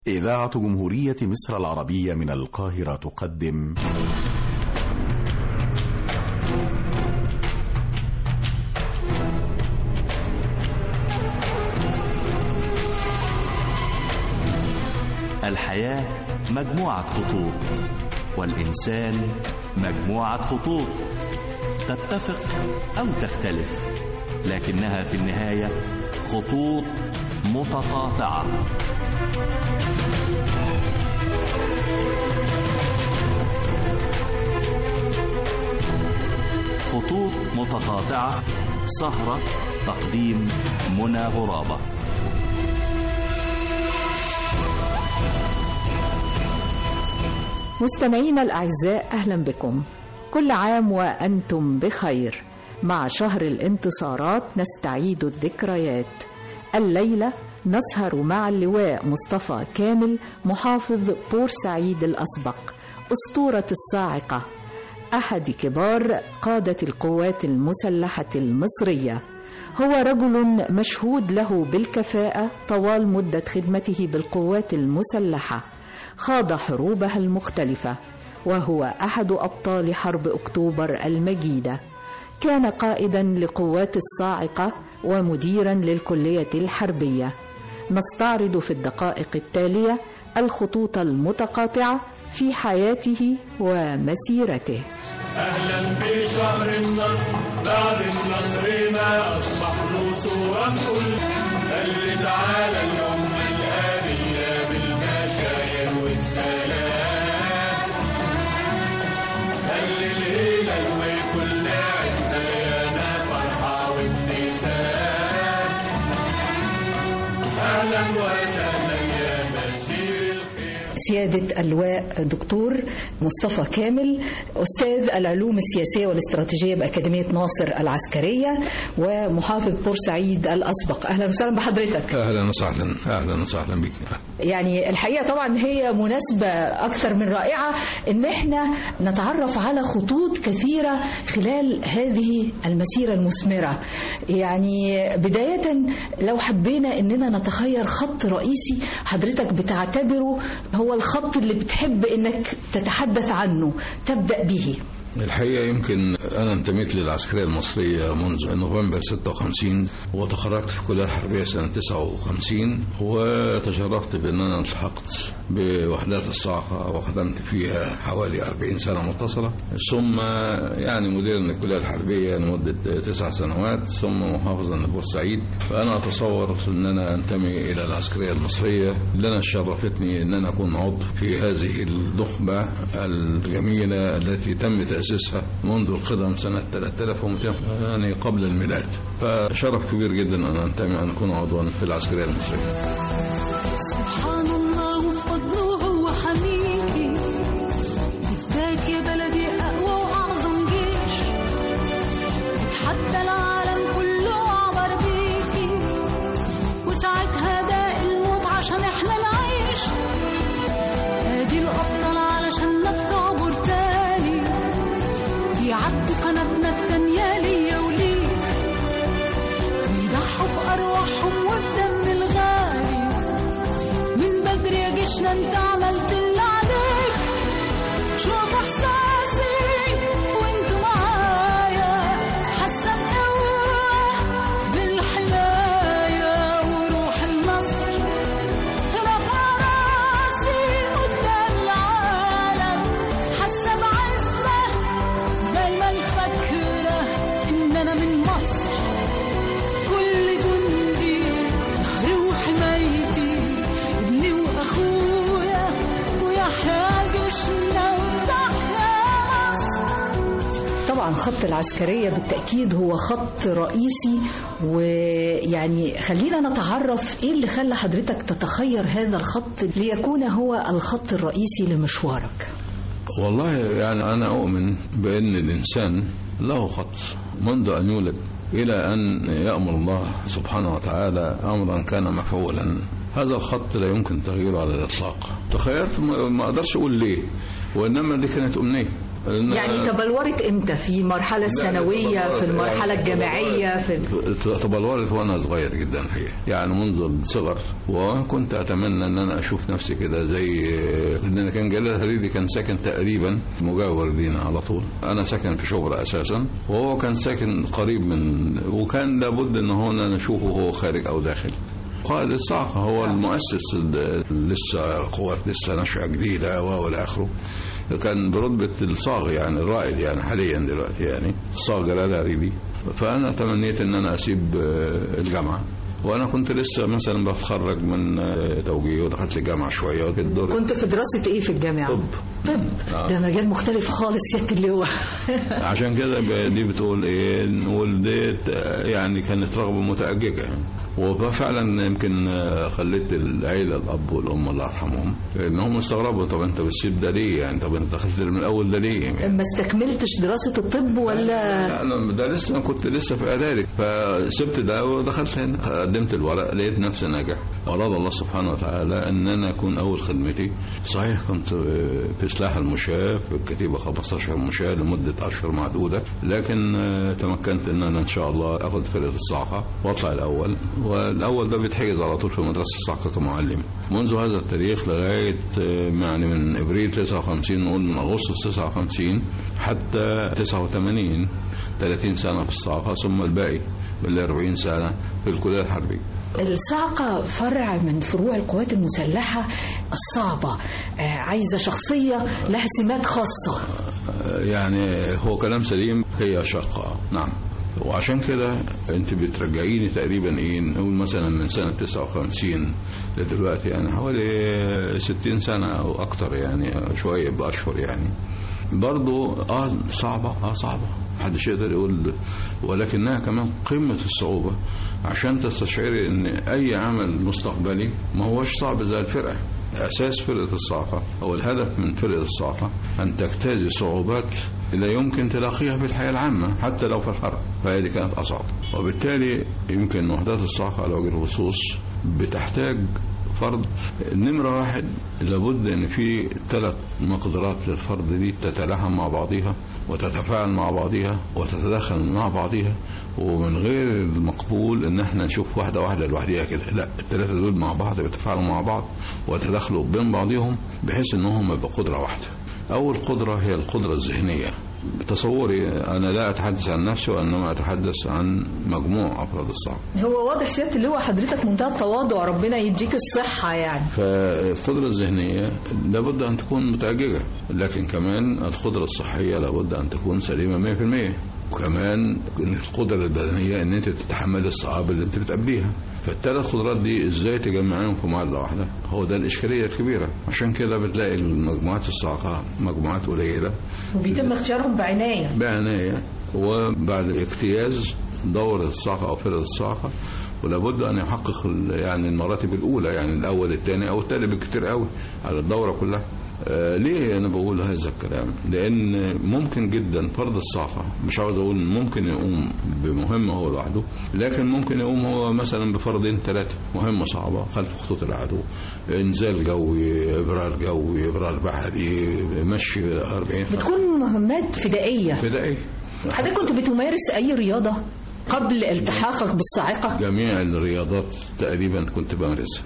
إذاعة جمهورية مصر العربية من القاهرة تقدم الحياة مجموعة خطوط والإنسان مجموعة خطوط تتفق أو تختلف لكنها في النهاية خطوط متقاطعة خطوط متقاطعة سهرة تقديم منى غرابة مستمعينا الأعزاء أهلا بكم كل عام وأنتم بخير مع شهر الانتصارات نستعيد الذكريات الليلة نسهر مع اللواء مصطفى كامل محافظ بورسعيد الأسبق أسطورة الصاعقة أحد كبار قادة القوات المسلحة المصرية هو رجل مشهود له بالكفاءة طوال مدة خدمته بالقوات المسلحة خاض حروبها المختلفة وهو أحد أبطال حرب أكتوبر المجيدة كان قائدا لقوات الصاعقة ومديرا للكلية الحربية نستعرض في الدقائق التالية الخطوط المتقاطعة في حياته ومسيرته أهلا بشهر النصر بعد النصر ما أصبح له صورة كل اللي تعالى اليوم الآبية بالمشاير والسلام خلي الهلال وكل عيد مليانة فرحة وابتسام أهلا وسهلا يا بشير الخير سيادة اللواء دكتور مصطفى كامل أستاذ العلوم السياسية والاستراتيجية بأكاديمية ناصر العسكرية ومحافظ بورسعيد الأسبق أهلا وسهلا بحضرتك اهلا وسهلا اهلا وسهلا بك يعني الحقيقة طبعا هي مناسبة أكثر من رائعة إن احنا نتعرف على خطوط كثيرة خلال هذه المسيرة المثمرة يعني بداية لو حبينا إننا نتخير خط رئيسي حضرتك بتعتبره هو الخط اللي بتحب إنك تتحدث عنه تبدأ به الحقيقة يمكن أنا انتميت للعسكرية المصرية منذ نوفمبر 56 وتخرجت في الكلية الحربية سنة 59 وتشرفت بأن أنا التحقت بوحدات الصاعقة وخدمت فيها حوالي 40 سنة متصلة ثم يعني مدير للكلية الحربية لمدة تسع سنوات ثم محافظا لبورسعيد فأنا أتصور أن أنا أنتمي إلى العسكرية المصرية اللي أنا شرفتني أن أنا أكون عضو في هذه النخبة الجميلة التي تم تأسيسها منذ القدم سنة 3200 يعني قبل الميلاد فشرف كبير جدا أن أنتمي أن أكون عضوا في العسكرية المصرية سبحان الله وفضله هو حميكي اداك يا بلدي اقوى واعظم جيش اتحدى العالم كله عبر بيكي وساعتها داق الموت عشان احنا نعيش ادي الابطال علشان نتعبر تاني بيعدوا قناتنا التانية ليا وليك ويضحوا بأرواحهم والدم الغالي من بدري يا جيشنا انت عملت اللي عليك شوف احساسي وانتوا معايا حاسه بقوه بالحمايه وروح النصر رفع راسي قدام العالم حاسه بعزه دايما فاكره ان انا من مصر كل جندي ظهري وحمايتي ابني واخويا ويحيى جيشنا وتحيا مصر طبعا خط العسكرية بالتأكيد هو خط رئيسي ويعني خلينا نتعرف ايه اللي خلى حضرتك تتخير هذا الخط ليكون هو الخط الرئيسي لمشوارك والله يعني أنا أؤمن بأن الإنسان له خط منذ أن يولد إلى أن يأمر الله سبحانه وتعالى أمرا كان مفعولا هذا الخط لا يمكن تغييره على الإطلاق تخيلت ما ما أقدرش أقول ليه وإنما دي كانت أمنية يعني تبلورت امتى في المرحله الثانويه في المرحله الجامعيه في تبلورت وانا صغير جدا هي يعني منذ الصغر وكنت اتمنى ان انا اشوف نفسي كده زي ان انا كان جلال الهريدي كان ساكن تقريبا مجاور لينا على طول انا ساكن في شبرا اساسا وهو كان ساكن قريب من وكان لابد ان هو انا اشوفه هو خارج او داخل قائد الصاعقة هو المؤسس ال- لسه قوات لسه نشأة جديدة والى اخره كان برتبة الصاغ يعني الرائد يعني حاليا دلوقتي يعني الصاغ جلال هريدي فأنا تمنيت إن أنا أسيب آه، الجامعة وأنا كنت لسه مثلا بتخرج من آه، توجيه ودخلت الجامعة شوية في الدور كنت في دراسه ايه في الجامعه طب طب آه. ده مجال مختلف خالص سياده اللواء عشان كده ب- دي بتقول ايه نقول ديت آه، يعني كانت رغبه متأججة وفعلا يمكن آه، خليت العيله الاب والام الله يرحمهم ان هم استغربوا طب انت بتسيب ده ليه يعني طب انت دخلت من الاول ده ليه يعني ما استكملتش دراسه الطب ولا لا انا ده لسه كنت لسه في اعدادي فسبت ده ودخلت هنا قدمت الورق لقيت نفسي ناجح اراد الله سبحانه وتعالى ان انا اكون اول خدمتي صحيح كنت في سلاح المشاة في الكتيبه 15 مشاة لمده اشهر معدوده لكن آه، تمكنت ان انا ان شاء الله اخذ فرقه الصاعقه واطلع الاول والاول ده بيتحجز على طول في مدرسه الصاعقه كمعلم منذ هذا التاريخ لغايه آه، يعني من ابريل 59 نقول من اغسطس 59 حتى 89 30 سنه في الصاعقه ثم الباقي بال 40 سنه في الكليه الحربيه الصاعقة فرع من فروع القوات المسلحة الصعبة آه، عايزة شخصية لها سمات خاصة يعني هو كلام سليم هي شقة نعم وعشان كده انت بترجعيني تقريبا ايه نقول مثلا من سنة 59 لدلوقتي يعني حوالي 60 سنة او اكتر يعني شوية باشهر يعني برضو اه صعبة اه صعبة محدش يقدر يقول ولكنها كمان قمة الصعوبة عشان تستشعري ان اي عمل مستقبلي ما هوش صعب زي الفرقة اساس فرقة الصاعقة او الهدف من فرقة الصاعقة ان تجتازي صعوبات لا يمكن تلاقيها في الحياة العامة حتى لو في الحرب فهذه كانت أصعب وبالتالي يمكن وحدات الصاعقة على وجه الخصوص بتحتاج فرد نمرة واحد لابد ان في ثلاث مقدرات للفرد دي تتلاحم مع بعضها وتتفاعل مع بعضها وتتداخل مع بعضها ومن غير المقبول ان احنا نشوف واحدة واحدة لوحدها كده لا الثلاثة دول مع بعض بيتفاعلوا مع بعض ويتداخلوا بين بعضهم بحيث انهم يبقى قدرة واحدة اول قدرة هي القدرة الذهنية تصوري انا لا اتحدث عن نفسي وانما اتحدث عن مجموع افراد الصعب هو واضح سيادة اللواء حضرتك منتهى التواضع ربنا يديك الصحة يعني فالقدرة الذهنية لابد أن تكون متأججة لكن كمان القدرة الصحية لابد أن تكون سليمة 100% وكمان القدرة البدنية ان انت تتحمل الصعاب اللي انت بتقابليها فالثلاث قدرات دي ازاي تجمعيهم في معادلة واحدة هو ده الاشكالية الكبيرة عشان كده بتلاقي المجموعات الصاعقة مجموعات قليلة وبيتم اختيارهم بعناية بعناية وبعد اجتياز دورة الصاعقة أو فرقة الصاعقة ولابد أن يحقق ال- يعني المراتب الأولى يعني الأول الثاني أو الثالث بالكتير قوي على الدورة كلها آه ليه أنا بقول هذا الكلام لأن ممكن جدا فرد الصاعقة مش عاوز أقول ممكن يقوم بمهمة هو لوحده لكن ممكن يقوم هو مثلا بفردين ثلاثة مهمة صعبة خلف خطوط العدو إنزال جوي إبرار جوي إبرار بحري مشي 40 بتكون مهمات فدائية فدائي حضرتك كنت بتمارس أي رياضة قبل التحاقك بالصاعقة جميع الرياضات تقريبا كنت بمارسها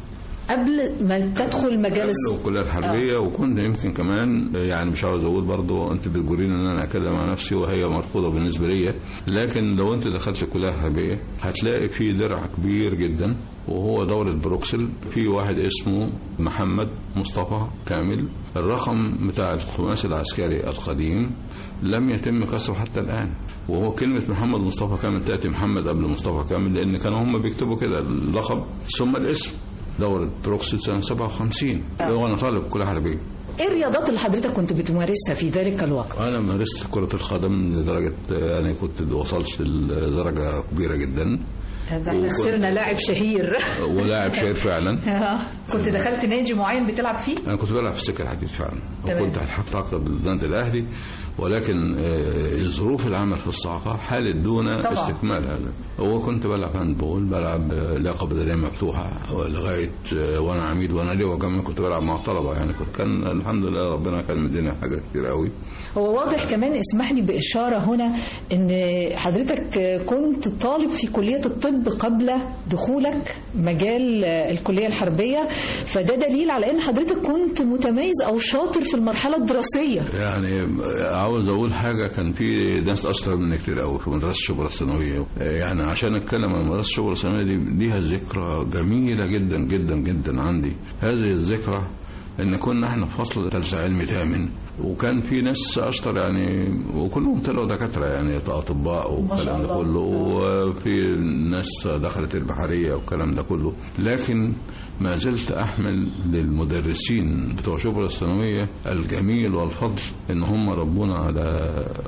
قبل ما تدخل مجال الص- قبل الكليه الحربيه وكنت يمكن كمان يعني مش عاوز اقول برضو انت بتجوريني ان انا اتكلم عن نفسي وهي مرفوضه بالنسبه لي لكن لو انت دخلت الكليه الحربيه هتلاقي في درع كبير جدا وهو دولة بروكسل في واحد اسمه محمد مصطفى كامل الرقم بتاع الخماس العسكري القديم لم يتم كسره حتى الآن وهو كلمة محمد مصطفى كامل تأتي محمد قبل مصطفى كامل لأن كانوا هم بيكتبوا كده اللقب ثم الاسم دورة بروكسل سنة 57 وأنا طالب كلية حربية ايه الرياضات اللي حضرتك كنت بتمارسها في ذلك الوقت أنا مارست كرة القدم لدرجة أنا كنت وصلت لدرجة كبيرة جدا ده احنا وكنت- خسرنا لاعب شهير ولاعب شهير فعلا كنت دخلت نادي معين بتلعب فيه انا كنت بلعب في السكه الحديد فعلا تمام. وكنت الحق بالنادي الاهلي ولكن آه، ظروف العمل في الصاعقه حالت دون طبعا. استكمال هذا وكنت بلعب هاندبول بلعب آه، لياقه بدنيه مفتوحه لغايه آه، وانا عميد وانا ليه كمان كنت بلعب مع الطلبه يعني كنت كان الحمد لله ربنا كان مديني حاجات كتير قوي هو واضح كمان اسمح لي بإشارة هنا إن حضرتك كنت طالب في كلية الطب قبل دخولك مجال الكلية الحربية فده دليل على إن حضرتك كنت متميز أو شاطر في المرحلة الدراسية يعني عاوز اقول حاجه كان في ناس اشطر مني كتير قوي في مدرسه الشبرا الثانويه يعني عشان اتكلم عن مدرسه الشبرا الثانويه دي ليها ذكرى جميله جدا جدا جدا عندي هذه الذكرى ان كنا احنا في فصل ثالثه علمي ثامن وكان في ناس اشطر يعني وكلهم طلعوا دكاتره يعني اطباء والكلام ده كله وفي ناس دخلت البحريه والكلام ده كله لكن ما زلت احمل للمدرسين بتوع شبرا الثانويه الجميل والفضل ان هم ربونا على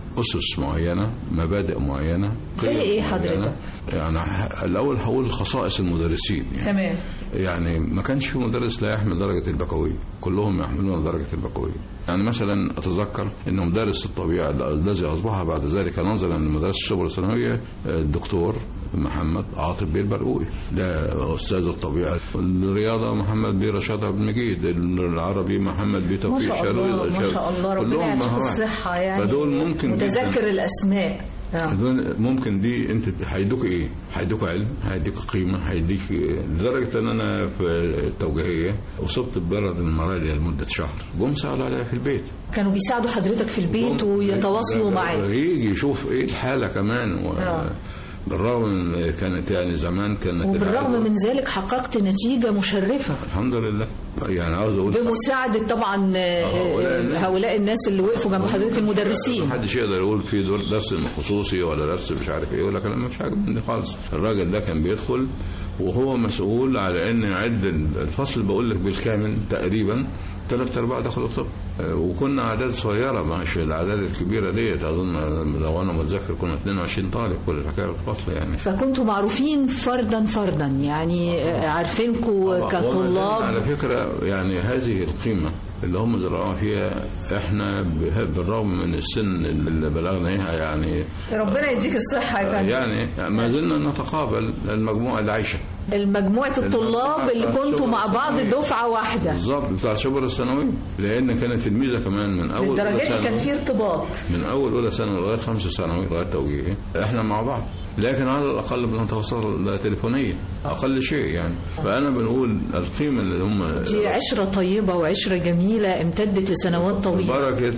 اسس معينه مبادئ معينه زي قيم إيه معينة. حضرتك؟ يعني ه- الاول هقول خصائص المدرسين يعني تمام يعني ما كانش في مدرس لا يحمل درجة البكالوريا كلهم يحملون درجة البكالوريا يعني مثلا أتذكر أن مدرس الطبيعة الذي أصبح بعد ذلك نظرا لمدرسة الشبرا الثانوية الدكتور محمد عاطف بيه البرقوي ده أستاذ الطبيعة الرياضة محمد بيه رشاد عبد المجيد العربي محمد بيه ما توفيق شاء شلوي الله ما شاء الله ربنا كلهم يعطيك مهارات. الصحة يعني فدول ممكن جداً. متذكر الأسماء آه. دول ممكن دي انت هيدوك ايه؟ هيدوك علم، هيديك قيمه، هيديك لدرجه ان انا في التوجيهيه اصبت ببرد المراريا لمده شهر، جم سالوا عليا في البيت كانوا بيساعدوا حضرتك في البيت جم- ويتواصلوا ده- ده- معاك يجي يشوف ايه الحاله كمان و... آه. بالرغم من كانت يعني زمان كانت وبالرغم العادة- من ذلك حققت نتيجة مشرفة الحمد لله يعني عاوز اقول بمساعدة طبعا آه، هؤلاء الناس. هؤلاء الناس اللي وقفوا جنب حضرتك المدرسين محدش يقدر يقول في دور درس خصوصي ولا درس مش عارف ايه يقول لك انا ما فيش حاجه من دي خالص الراجل ده كان بيدخل وهو مسؤول على ان يعد الفصل بقول لك بالكامل تقريبا ثلاث ارباع دخلوا طب آه، وكنا اعداد صغيره مش الاعداد الكبيره ديت اظن لو انا متذكر كنا 22 طالب كل الحكايه في الفصل يعني فكنتوا معروفين فردا فردا يعني آه، عارفينكم وما زلنا كطلاب على فكرة يعني هذه القيمة اللي هم زرعوها فيها احنا به- بالرغم من السن اللي بلغنا اياها يعني ربنا يديك الصحة يا فندم يعني ما زلنا نتقابل المجموعة اللي عايشة المجموعة الطلاب اللي كنتوا مع بعض دفعة واحدة بالظبط بتاع شبر الثانوي لان كانت الميزة كمان من اول أولى لدرجة كان ثانوي في ارتباط من اول اولى ثانوي لغايه خمسه ثانوي لغايه توجيهي احنا مع بعض لكن على الاقل بنتواصل تليفونيا اقل شيء يعني فانا بنقول القيمه اللي هم دي عشرة طيبة وعشرة جميلة امتدت لسنوات طويلة بركة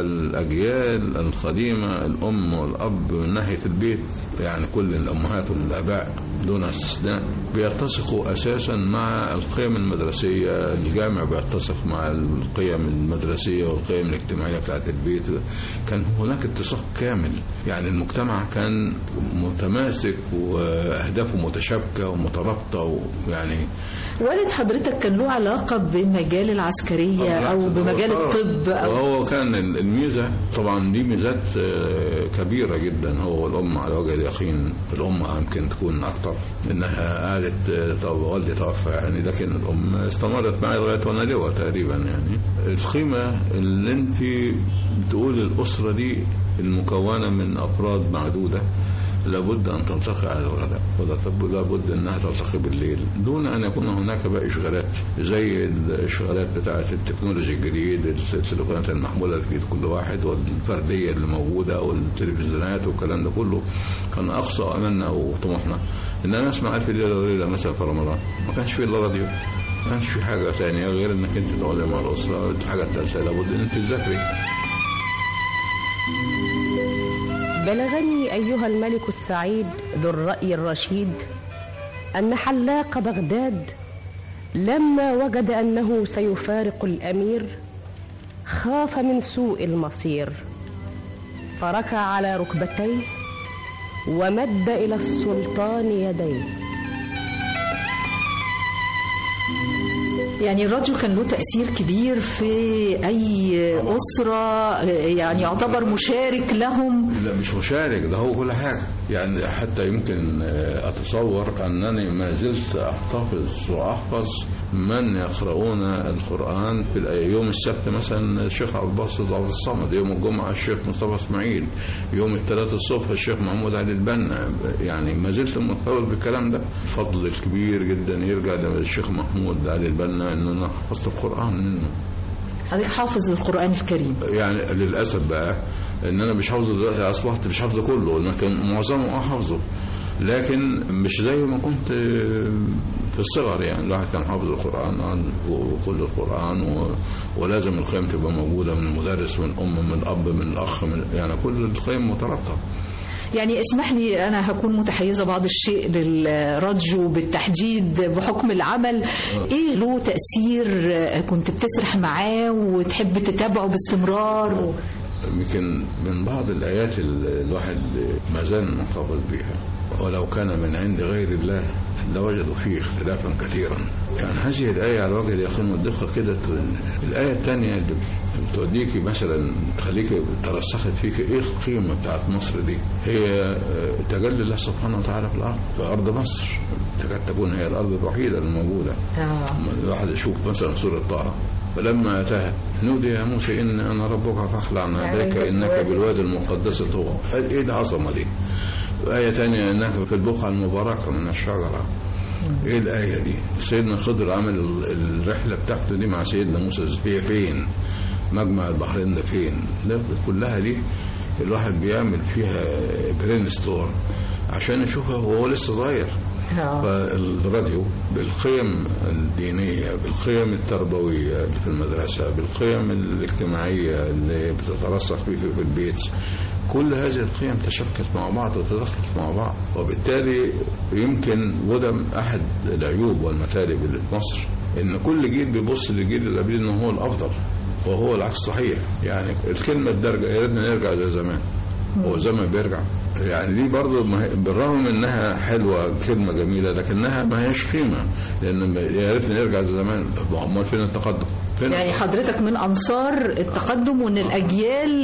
الأجيال القديمة الأم والأب من ناحية البيت يعني كل الأمهات والآباء دون استثناء بيتسقوا أساسا مع القيم المدرسية الجامع بيتسق مع القيم المدرسية والقيم الاجتماعية بتاعت البيت كان هناك اتساق كامل يعني المجتمع كان متماسك وأهدافه متشابكة ومترابطة ويعني والد حضرتك كان له علاقة بمجال العسكرية أو بمجال الطب أو وهو كان الميزة طبعا دي ميزات آه، كبيرة جدا هو والأم على وجه اليقين الأم يمكن تكون أكتر إنها قالت آه، طب والدي توفى يعني لكن الأم استمرت معي لغاية وأنا لواء تقريبا يعني القيمة اللي أنت بتقول الأسرة دي المكونة من أفراد معدودة لابد أن تلتقي على الغداء ولابد أنها تلتقي بالليل دون أن يكون هناك بقى إشغالات زي الإشغالات بتاعة التكنولوجيا الجديد التليفونات المحمولة اللي في إيد كل واحد والفردية اللي موجودة والتلفزيونات والكلام ده كله كان أقصى أملنا وطموحنا إن أنا أسمع ألف ليلة وليلة مثلا في رمضان ما كانش في إلا راديو ما كانش في حاجة ثانية غير إنك أنت تقعدي مع الأسرة الحاجة الثالثة لابد إن أنت تذاكري بلغني أيها الملك السعيد ذو الرأي الرشيد أن حلاق بغداد لما وجد أنه سيفارق الأمير خاف من سوء المصير فركع على ركبتيه ومد إلى السلطان يديه يعني الراديو كان له تأثير كبير في أي أسرة يعني يعتبر مشارك لهم لا مش مشارك ده هو كل حاجة يعني حتى يمكن آه، أتصور أنني ما زلت أحتفظ وأحفظ من يقرؤون القرآن في الأي- يوم السبت مثلا الشيخ عبد الباسط عبد الصمد يوم الجمعة الشيخ مصطفى إسماعيل يوم الثلاث الصبح الشيخ محمود علي البنا يعني ما زلت مرتبط بالكلام ده فضل الكبير جدا يرجع للشيخ محمود علي البنا إن أنا حفظت القرآن منه حضرتك حافظ القرآن الكريم يعني للاسف بقى ان انا مش حافظه دلوقتي اصبحت مش حافظه كله لكن معظمه اه حافظه لكن مش زي ما كنت في الصغر يعني الواحد كان حافظ القران عن كل القران و... ولازم القيم تبقى موجوده من المدرس من الام من الاب من الاخ من يعني كل القيم مترابطه يعني اسمح لي أنا هكون متحيزة بعض الشيء للراديو بالتحديد بحكم العمل إيه له تأثير كنت بتسرح معاه وتحب تتابعه باستمرار و... يمكن من بعض الآيات اللي الواحد ما زال محتفظ بها ولو كان من عند غير الله لوجدوا فيه اختلافا كثيرا يعني هذه الآية على وجه اليقين والدقة كده ت- الآية الثانية اللي بتوديكي مثلا تخليكي ترسخت فيك ايه القيمة بتاعت مصر دي هي آه، تجلي الله سبحانه وتعالى في الأرض في أرض مصر تكاد تكون هي الأرض الوحيدة الموجودة آه. الواحد يشوف مثلا سورة طه فلما أتاها نودي يا موسى إن أنا ربك فاخلع عليك إنك بالوادي المقدس طوى إيه العظمة دي آية تانية إنك في البقعة المباركة من الشجرة إيه الآية دي سيدنا خضر عمل ال- الرحلة بتاعته دي مع سيدنا موسى هي فين مجمع البحرين ده فين ده كلها دي الواحد بيعمل فيها برين ستور عشان يشوفها وهو لسه صغير آه. فالراديو بالقيم الدينية بالقيم التربوية اللي في المدرسة بالقيم الاجتماعية اللي بتترسخ فيه في البيت كل هذه القيم تشابكت مع بعض وتدخلت مع بعض وبالتالي يمكن وده أحد العيوب والمثالب اللي في مصر إن كل جيل بيبص للجيل اللي قبليه إن هو الأفضل وهو العكس صحيح يعني الكلمة الدارجة يا ريتنا نرجع زي زمان هو زمان بيرجع يعني دي برضه ما هي- بالرغم انها حلوه كلمه جميله لكنها ما هيش قيمه لان ما- يا ريتنا نرجع زي زمان امال فين التقدم؟ فين يعني حضرتك من أنصار التقدم وأن الأجيال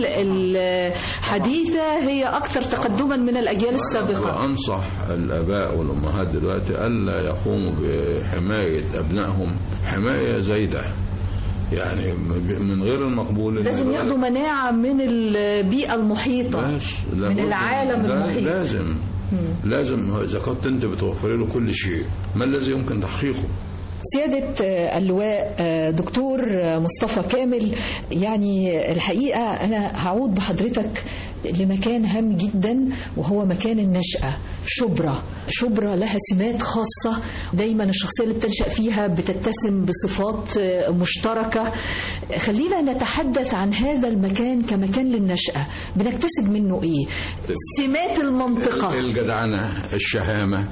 الحديثة هي أكثر تقدما من الأجيال السابقة وأنصح الآباء والأمهات دلوقتي ألا يقوموا بحماية أبنائهم حماية زايدة يعني من غير المقبول إن لازم الولد- ياخدوا مناعة من البيئة المحيطة ماشي لا من بد- العالم لا- المحيط لازم لازم إذا كنت أنت بتوفر له كل شيء ما الذي يمكن تحقيقه؟ سيادة آه، اللواء آه، دكتور آه، مصطفى كامل يعني الحقيقة أنا هعود بحضرتك لمكان هام جدا وهو مكان النشأة شبرا شبرا لها سمات خاصة دايما الشخصية اللي بتنشأ فيها بتتسم بصفات آه، مشتركة خلينا نتحدث عن هذا المكان كمكان للنشأة بنكتسب منه إيه سمات المنطقة الجدعنة الشهامة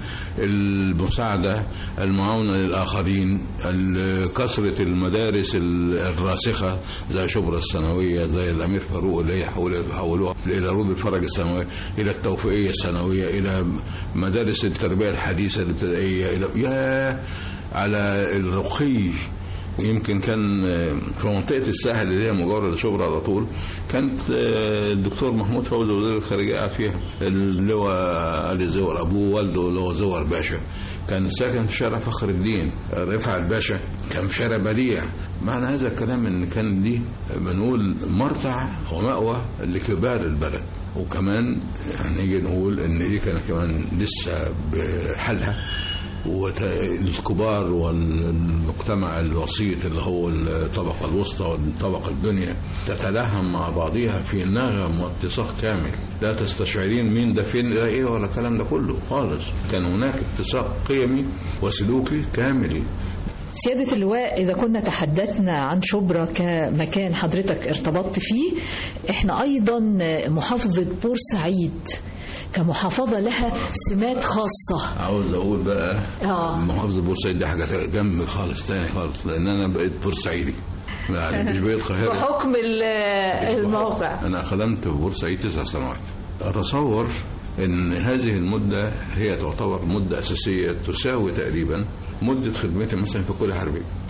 المساعدة المعاونة للآخرين ال- كثرة المدارس ال- الراسخة زي شبرا الثانوية زي الأمير فاروق اللي هي حول- حولوها إلى روض الفرج الثانوية إلى التوفيقية الثانوية إلى مدارس التربية الحديثة الابتدائية إلى يا على الرقي يمكن كان في منطقة الساحل اللي هي مجاورة لشبرا على طول كانت الدكتور محمود فوزي وزير الخارجية قاعد فيها اللي هو علي زور أبوه والده اللي هو زور باشا كان ساكن في شارع فخر الدين رفع الباشا كان في شارع بديع معنى هذا الكلام ان كان دي بنقول مرتع ومأوى لكبار البلد وكمان هنيجي نقول ان دي كانت كمان لسه بحالها والكبار والمجتمع الوسيط اللي هو الطبقة الوسطى والطبقة الدنيا تتلاهم مع بعضها في نغم واتساق كامل لا تستشعرين مين ده فين ده ايه ولا الكلام ده كله خالص كان هناك اتساق قيمي وسلوكي كامل سيادة اللواء إذا كنا تحدثنا عن شبرا كمكان حضرتك ارتبطت فيه احنا أيضا محافظة بورسعيد كمحافظة لها سمات خاصة عاوز اقول بقى آه. محافظة بورسعيد دي حاجة جنب خالص تاني خالص لان انا بقيت بورسعيدي يعني مش بقيت القاهرة بحكم ال- الموقع أنا خدمت في بورسعيد تسع سنوات أتصور أن هذه المدة هي تعتبر مدة أساسية تساوي تقريبا مدة خدمتي مثلا في كل حربية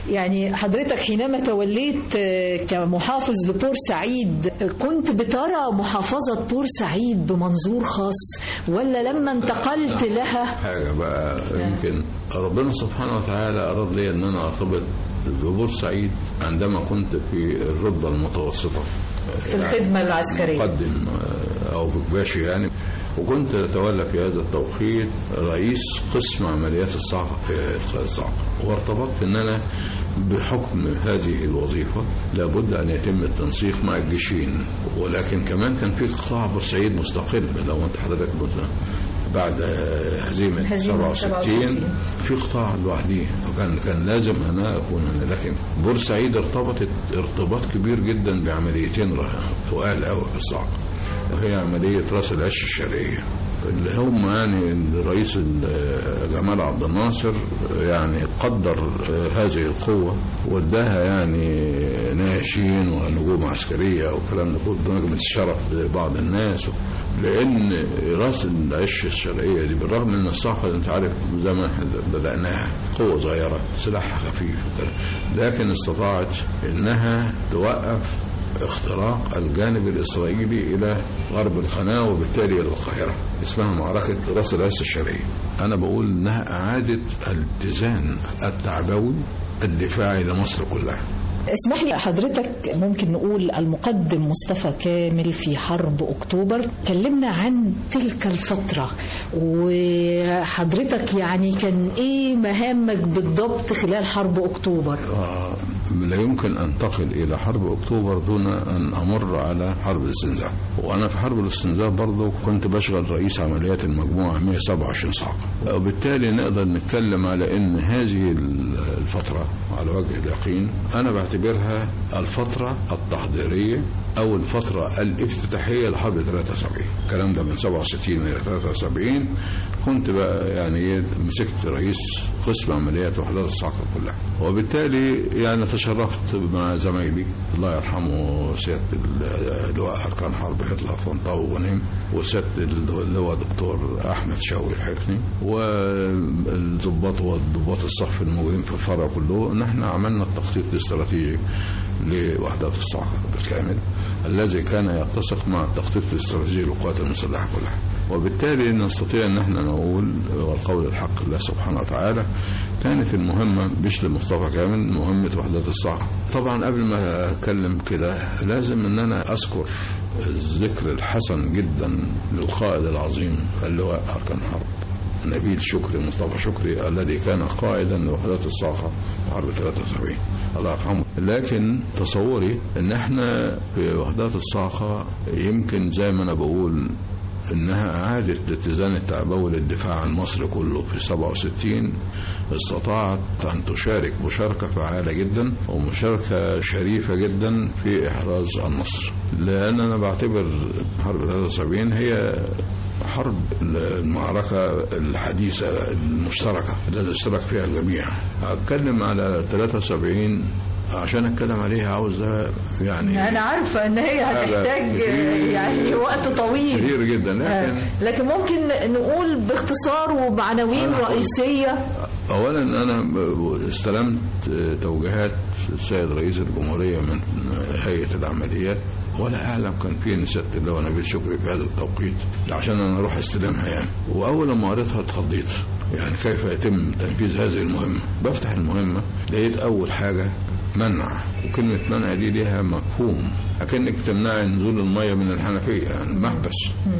يعني حضرتك حينما توليت آه، كمحافظ لبورسعيد آه، كنت بترى محافظة بورسعيد بمنظور خاص ولا لما انتقلت لها حاجة بقى يمكن ربنا سبحانه وتعالى أراد لي أن أنا أرتبط ببورسعيد عندما كنت في الرتبة المتوسطة في الخدمة العسكرية مقدم أو بكباشي يعني وكنت أتولى في هذا التوقيت رئيس قسم عمليات الصعقة في الصعقة وارتبطت أن أنا بحكم هذه الوظيفة لابد أن يتم التنسيق مع الجيشين ولكن كمان كان في قطاع بورسعيد مستقل لو أنت حضرتك مثلا بعد هزيمة هزيمة 67 في قطاع لوحده وكان كان لازم أنا أكون هنا لكن بورسعيد ارتبطت ارتباط كبير جدا بعمليتين تقال قوي في الصعقة وهي عملية راس العش الشرقية اللي هم يعني رئيس جمال عبد الناصر يعني قدر هذه القوة واداها يعني ناشين ونجوم عسكرية والكلام ده كله نجمة الشرف لبعض الناس لأن راس العش الشرقية دي بالرغم من الصاقة أنت عارف زي ما احنا بدأناها قوة صغيرة سلاحها خفيف لكن استطاعت إنها توقف اختراق الجانب الإسرائيلي إلى غرب القناة وبالتالي إلى القاهرة اسمها معركة راس العز الشرقية أنا بقول إنها أعادت الاتزان التعبوي الدفاعي لمصر كلها اسمح لي حضرتك ممكن نقول المقدم مصطفى كامل في حرب اكتوبر كلمنا عن تلك الفتره وحضرتك يعني كان ايه مهامك بالضبط خلال حرب اكتوبر آه، لا يمكن أنتقل إلى حرب أكتوبر دون أن أمر على حرب الاستنزاف وأنا في حرب الاستنزاف برضه كنت بشغل رئيس عمليات المجموعة 127 صعقة وبالتالي نقدر نتكلم على أن هذه الفترة على وجه اليقين أنا بعتبرها الفترة التحضيرية أو الفترة الافتتاحية لحرب 73 الكلام ده من 67 إلى 73 كنت بقى يعني إيه مسكت رئيس قسم عمليات وحدات الصعقة كلها وبالتالي يعني تشرفت مع زمايلي الله يرحمه سيادة اللواء أركان حرب هتلر طنطاوي وغنيم وسيادة اللواء دكتور أحمد شوقي الحفني والضباط والضباط الصف الموجودين في الفرع كله ان احنا عملنا التخطيط الاستراتيجي لوحدات الصعقة بالكامل الذي كان يتسق مع التخطيط الاستراتيجي للقوات المسلحة كلها وبالتالي نستطيع ان احنا نقول والقول الحق لله سبحانه وتعالى كانت المهمة مش لمصطفى كامل مهمة وحدات الصعقة طبعا قبل ما اتكلم كده لازم ان انا اذكر الذكر الحسن جدا للقائد العظيم اللواء اركان حرب نبيل شكري مصطفى شكري الذي كان قائدا لوحدات الصاقة في حرب 73 الله يرحمه لكن تصوري ان احنا في وحدات الصاقة يمكن زي ما انا بقول انها اعادت الاتزان التعبوي للدفاع عن مصر كله في 67 استطاعت ان تشارك مشاركه فعاله جدا ومشاركه شريفه جدا في احراز النصر لان انا بعتبر حرب 73 هي حرب المعركة الحديثة المشتركة التي اشترك فيها الجميع أتكلم على 73 عشان اتكلم عليها عاوز يعني انا عارفه ان هي هتحتاج يعني وقت طويل كتير جدا لكن لكن ممكن نقول باختصار وبعناوين رئيسيه اولا انا استلمت توجيهات السيد رئيس الجمهوريه من هيئه العمليات ولا اعلم كان في نسيت اللي هو نبيل شكري في هذا التوقيت عشان انا اروح استلمها يعني واول ما قريتها اتخضيت يعني كيف يتم تنفيذ هذه المهمه بفتح المهمه لقيت اول حاجه منع وكلمة منع دي ليها مفهوم أكنك تمنع نزول المية من الحنفية يعني محبس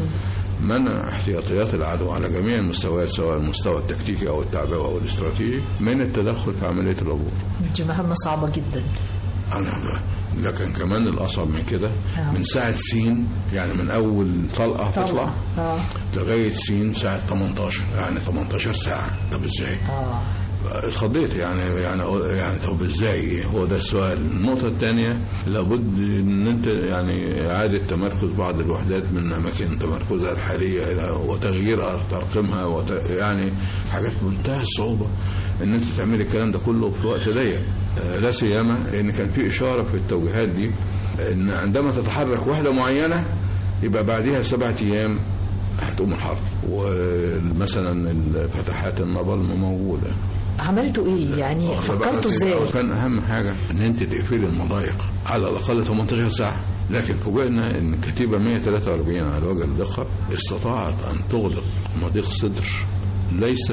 منع احتياطيات العدو على جميع المستويات سواء المستوى التكتيكي أو التعبوي أو الاستراتيجي من التدخل في عملية العبور دي مهمة صعبة جدا أنا لكن كمان الأصعب من كده من ساعة سين يعني من أول طلقة تطلع لغاية سين ساعة 18 يعني 18 ساعة طب إزاي؟ آه. اتخضيت يعني يعني يعني طب ازاي هو ده السؤال النقطة الثانية لابد ان انت يعني اعادة تمركز بعض الوحدات من اماكن تمركزها الحالية الى وتغيير ترقيمها وت... يعني حاجات منتهى الصعوبة ان انت تعمل الكلام ده كله في وقت ضيق لا سيما لان كان في اشارة في التوجيهات دي ان عندما تتحرك وحدة معينة يبقى بعدها سبعة ايام هتقوم الحرب ومثلا فتحات النبل موجوده عملتوا ايه يعني فكرتوا ازاي كان اهم حاجه ان انت تقفلي المضايق على الاقل 18 ساعه لكن فوجئنا ان الكتيبه 143 على وجه الدقه استطاعت ان تغلق مضيق صدر ليس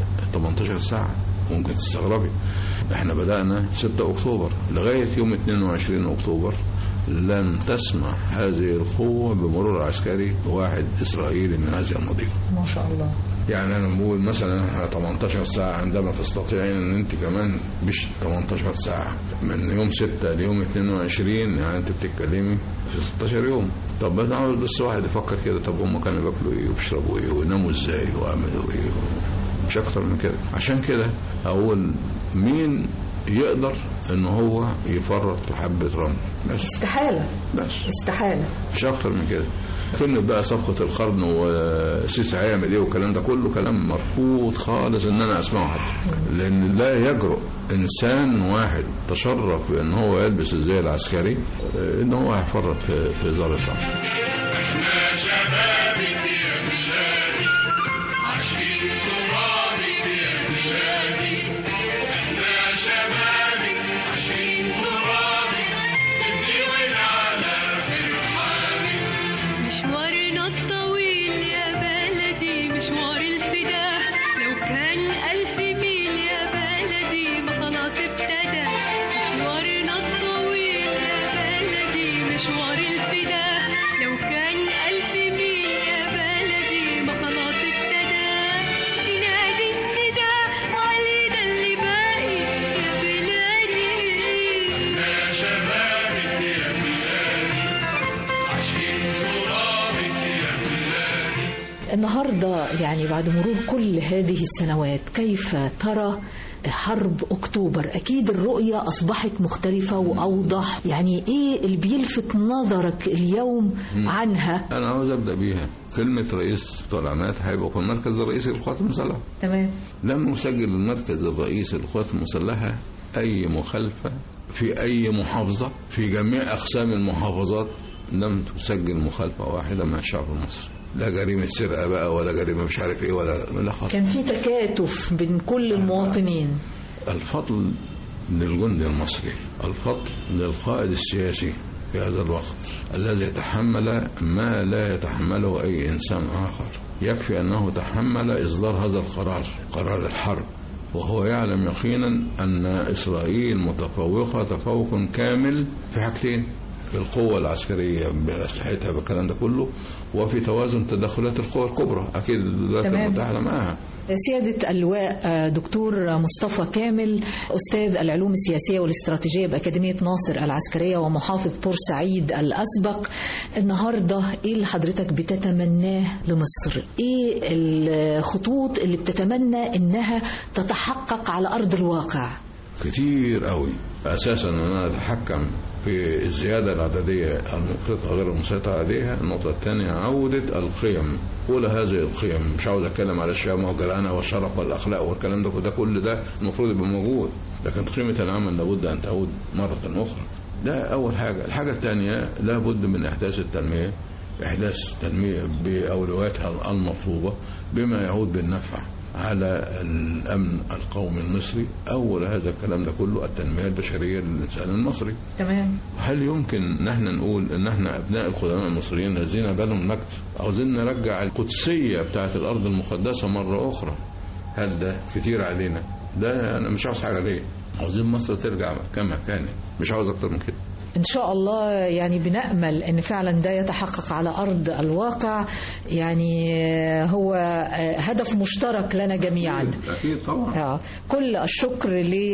18 ساعه ممكن تستغربي احنا بدانا 6 اكتوبر لغايه يوم 22 اكتوبر لم تسمح هذه القوه بمرور عسكري واحد اسرائيلي من هذه المضيق ما شاء الله يعني انا بقول مثلا احنا 18 ساعه عندما تستطيعين ان انت كمان مش 18 ساعه من يوم 6 ليوم 22 يعني انت بتتكلمي في 16 يوم طب بس عاوز بس واحد يفكر كده طب هم كانوا بياكلوا ايه وبيشربوا ايه ويناموا ازاي ويعملوا ايه مش اكتر من كده عشان كده اقول مين يقدر ان هو يفرط في حبه رمل بس استحاله بس استحاله مش اكتر من كده كلمة بقى صفقة القرن وسيسي هيعمل ايه والكلام ده كله كلام مرفوض خالص ان انا اسمعه حتى لان لا يجرؤ انسان واحد تشرف بان هو يلبس الزي العسكري ان هو هيفرط في في ذرة رمل احنا شبابك يا بلادي عايشين ترابك يا بلادي احنا شبابك عايشين ترابك نبني على فرحانك مشوارنا الطويل يا بلدي مشوار الفداء لو كان ألف ميل يا بلدي ما خلاص ابتدى مشوارنا الطويل يا بلدي مشوار الفداء لو كان ألف ميل يا بلدي ما خلاص ابتدى ينادي النداء علينا اللي باقي يا بلادي احنا شبابك يا بلادي عايشين ترابك يا بلادي النهارده يعني بعد مرور كل هذه السنوات كيف ترى حرب اكتوبر اكيد الرؤيه اصبحت مختلفه واوضح يعني ايه اللي بيلفت نظرك اليوم عنها انا عاوز ابدا بيها كلمة رئيس بتوع العمليات هيبقى في المركز الرئيسي للقوات المسلحة تمام لم يسجل المركز الرئيسي للقوات المسلحة أي مخالفة في أي محافظة في جميع أقسام المحافظات لم تسجل مخالفة واحدة من الشعب المصري لا جريمة سرقة بقى ولا جريمة مش عارف ايه ولا لا خالص كان في تكاتف بين كل المواطنين الفضل للجندي المصري الفضل للقائد السياسي في هذا الوقت الذي تحمل ما لا يتحمله أي إنسان آخر يكفي أنه تحمل إصدار هذا القرار قرار الحرب وهو يعلم يقينا أن إسرائيل متفوقة تفوق كامل في حاجتين في القوة العسكرية بأسلحتها بالكلام ده كله وفي توازن تدخلات القوى الكبرى أكيد الولايات تمام. المتحدة معها سيادة اللواء آه، دكتور مصطفى كامل أستاذ العلوم السياسية والاستراتيجية بأكاديمية ناصر العسكرية ومحافظ بورسعيد الأسبق النهاردة إيه اللي حضرتك بتتمناه لمصر إيه الخطوط اللي بتتمنى إنها تتحقق على أرض الواقع كتير قوي اساسا ان انا اتحكم في الزياده العدديه المفرطه غير المسيطر عليها النقطه الثانيه عوده القيم اولى هذه القيم مش عاوز اتكلم على الشهامه والجدعنه والشرف والاخلاق والكلام ده ده كل ده المفروض يبقى موجود لكن قيمه العمل لابد ان تعود مره اخرى ده اول حاجه الحاجه الثانيه لابد من احداث التنميه احداث تنميه باولوياتها المطلوبه بما يعود بالنفع على الامن القومي المصري اول هذا الكلام ده كله التنميه البشريه للانسان المصري تمام هل يمكن ان احنا نقول ان احنا ابناء القدماء المصريين الذين بالهم مجد عاوزين نرجع القدسيه بتاعت الارض المقدسه مره اخرى هل ده كتير علينا ده انا مش عاوز حاجه ليه عاوزين مصر ترجع كما كانت مش عاوز اكتر من كده إن شاء الله يعني بنأمل إن فعلا ده يتحقق على أرض الواقع يعني هو هدف مشترك لنا جميعا اكيد طبعا آه. كل الشكر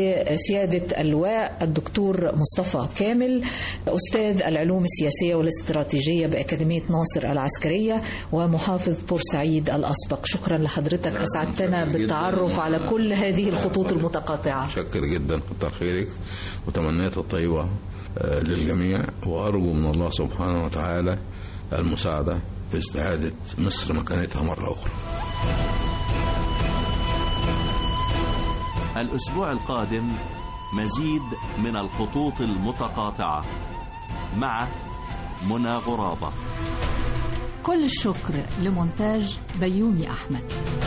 لسيادة اللواء الدكتور مصطفى كامل أستاذ العلوم السياسية والاستراتيجية بأكاديمية ناصر العسكرية ومحافظ بورسعيد الأسبق شكرا لحضرتك أسعدتنا شكراً بالتعرف جداً. على كل هذه الخطوط المتقاطعة شكر جدا كتر خيرك وتمنيات الطيبة آه، للجميع وأرجو من الله سبحانه وتعالى المساعدة في استعادة مصر مكانتها مرة أخرى الأسبوع القادم مزيد من الخطوط المتقاطعة مع منى غرابة كل الشكر لمونتاج بيومي أحمد